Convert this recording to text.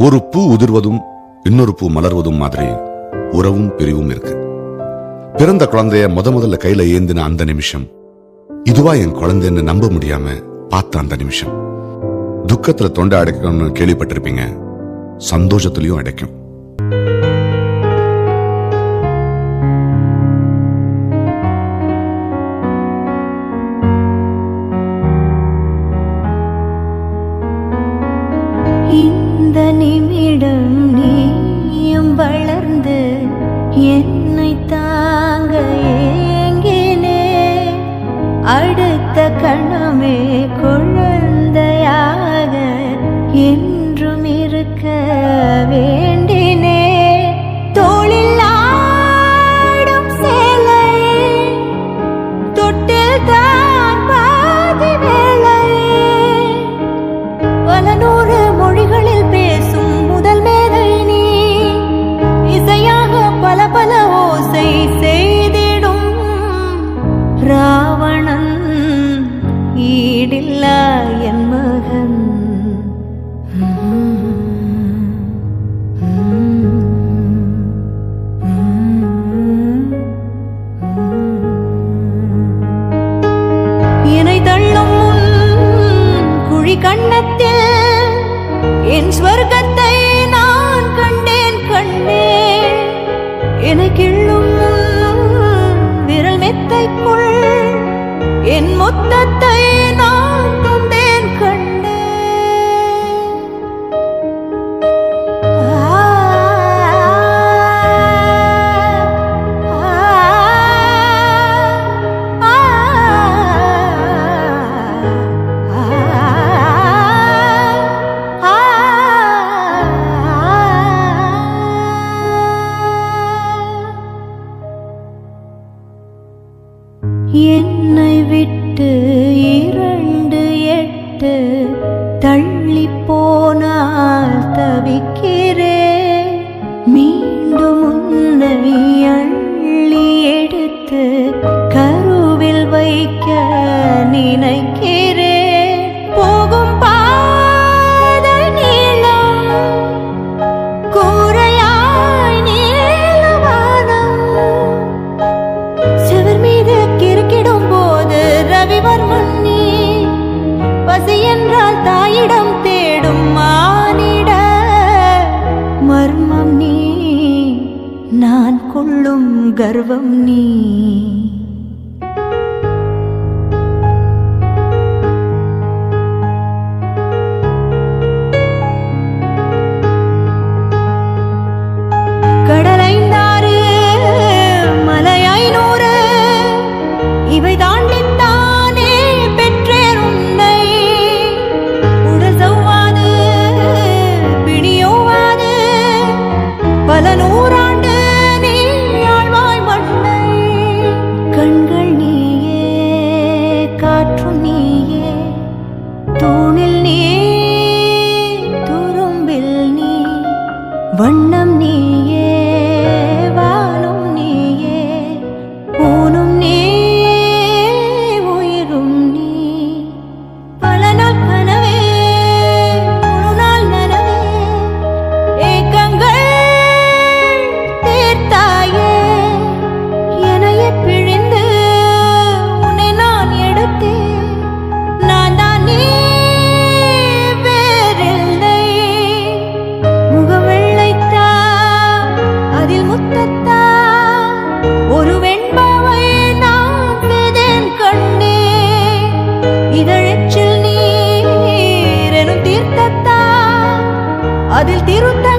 ஒரு பூ உதிர்வதும் இன்னொரு பூ மலர்வதும் மாதிரி உறவும் பிரிவும் இருக்கு பிறந்த குழந்தைய முத முதல்ல கையில ஏந்தின அந்த நிமிஷம் இதுவா என் குழந்தைன்னு நம்ப முடியாம பார்த்த அந்த நிமிஷம் துக்கத்துல தொண்டை அடைக்கணும்னு கேள்விப்பட்டிருப்பீங்க சந்தோஷத்திலையும் அடைக்கும் இந்த நிமிடம் நீயும் வளர்ந்து என்னை தாங்க ஏங்கினே அடுத்த கணமே குழந்தையாக என்றும் இருக்க வேண்டினே தோளில் ஆடும் சேலையே தொட்டில் தான் பாதி வேளையே பல நூறு மொழிகளில் பேசும் முதல் மேதை நீ இசையாக பல பல ஓசை செய்திடும் ராவணன் ஈடில்லா என் மகன் என்னை தள்ளும் உன் குழி கண்ணத்தில் என் ஸ்வர்க்கத்தை நான் கண்டேன் கண்டேன் என்னை கிள்ளும் உன் விரல் மெத்தைக்குள் என் மொத்தத்தை நான் தந்தேன் கண்டேன் என்னை விட்டு இரண்டு எட்டு தள்ளி போனால் தவிக்கிறேன் மீண்டும் உன்னை அள்ளி எடுத்து கருவில் வைக்க நினைக்கிறேன் போகும் பாதை நீளம் கூரையாய் நீளவானம் சிவர் மீது கிறுக்கிடும் போது ரவிவர்மன் நீ பசி என்றால் தாயிடம் தேடும் மானிட மர்மம் நீ நான் கொள்ளும் கர்வம் நீ கடலைந்தாறு மலை ஐநூறு இவை தாண்டித்தானே பெற்றேன் உன்னை உடல் சவ்வாது பிணியோவாது பல நூறாண்டு நீ ஆழ்வாய் மண்ணை கண்கள் நீயே காற்றும் நீயே தூணில் நீ துரும்பில் நீ வண்ணம் நீயே வாழும் நீயே ஊனும் நீ உயிரும் நீ பல நாள் கனவே ஒரு நாள் நனவே ஏக்கங்கள் தீர்த்தாயே எனையே பிழிந்து உன்னை நான் எடுத்தேன் நான் தான் நீ வேறில்லை முகவெள்ளைத்தா அதில் முத்தத்தா ஒரு வெண்பாவை நான் செய்தேன் கண்ணே இதழச்சில் நீர் எனும் தீர்த்தத்தா அதில் திருத்த